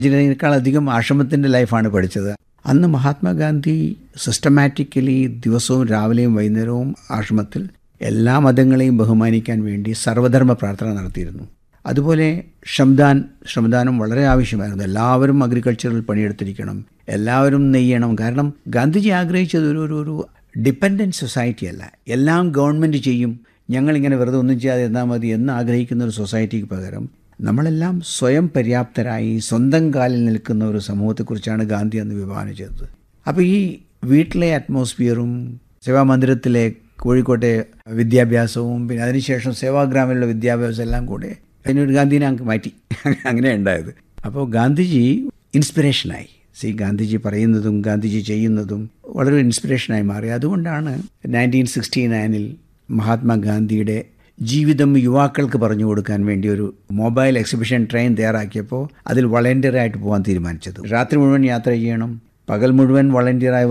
ഇതിനേക്കാൾ അധികം ആശ്രമത്തിൻ്റെ ലൈഫാണ് പഠിച്ചത് അന്ന് മഹാത്മാഗാന്ധി സിസ്റ്റമാറ്റിക്കലി ദിവസവും രാവിലെയും വൈകുന്നേരവും ആശ്രമത്തിൽ എല്ലാ മതങ്ങളെയും ബഹുമാനിക്കാൻ വേണ്ടി സർവധർമ്മ പ്രാർത്ഥന നടത്തിയിരുന്നു അതുപോലെ ശ്രമദാൻ ശ്രമദാനം വളരെ ആവശ്യമായിരുന്നു എല്ലാവരും അഗ്രികൾച്ചറിൽ പണിയെടുത്തിരിക്കണം എല്ലാവരും നെയ്യണം കാരണം ഗാന്ധിജി ആഗ്രഹിച്ചത് ഒരു ഒരു ഒരു ഡിപ്പെൻഡൻറ്റ് സൊസൈറ്റി അല്ല എല്ലാം ഗവൺമെൻറ് ചെയ്യും ഞങ്ങളിങ്ങനെ വെറുതെ ഒന്നും ചെയ്യാതെ എന്നാൽ മതി എന്ന് ആഗ്രഹിക്കുന്ന ഒരു സൊസൈറ്റിക്ക് പകരം നമ്മളെല്ലാം സ്വയം പര്യാപ്തരായി സ്വന്തം കാലിൽ നിൽക്കുന്ന ഒരു സമൂഹത്തെക്കുറിച്ചാണ് ഗാന്ധി അന്ന് വിഭാവനം ചെയ്തത് അപ്പോൾ ഈ വീട്ടിലെ അറ്റ്മോസ്ഫിയറും സേവാമന്ദിരത്തിലെ കോഴിക്കോട്ടെ വിദ്യാഭ്യാസവും പിന്നെ അതിനുശേഷം സേവാഗ്രാമിലുള്ള വിദ്യാഭ്യാസം എല്ലാം കൂടെ അതിനൊരു ഗാന്ധിനെ അങ്ങ് മാറ്റി അങ്ങനെ ഉണ്ടായത് അപ്പോൾ ഗാന്ധിജി ഇൻസ്പിറേഷനായി സി ഗാന്ധിജി പറയുന്നതും ഗാന്ധിജി ചെയ്യുന്നതും വളരെ ഇൻസ്പിറേഷനായി മാറി അതുകൊണ്ടാണ് നയൻറ്റീൻ സിക്സ്റ്റി നയനിൽ മഹാത്മാഗാന്ധിയുടെ ജീവിതം യുവാക്കൾക്ക് പറഞ്ഞു കൊടുക്കാൻ വേണ്ടി ഒരു മൊബൈൽ എക്സിബിഷൻ ട്രെയിൻ തയ്യാറാക്കിയപ്പോൾ അതിൽ വളണ്ടിയറായിട്ട് പോകാൻ തീരുമാനിച്ചത് രാത്രി മുഴുവൻ യാത്ര ചെയ്യണം പകൽ മുഴുവൻ വളണ്ടിയറായി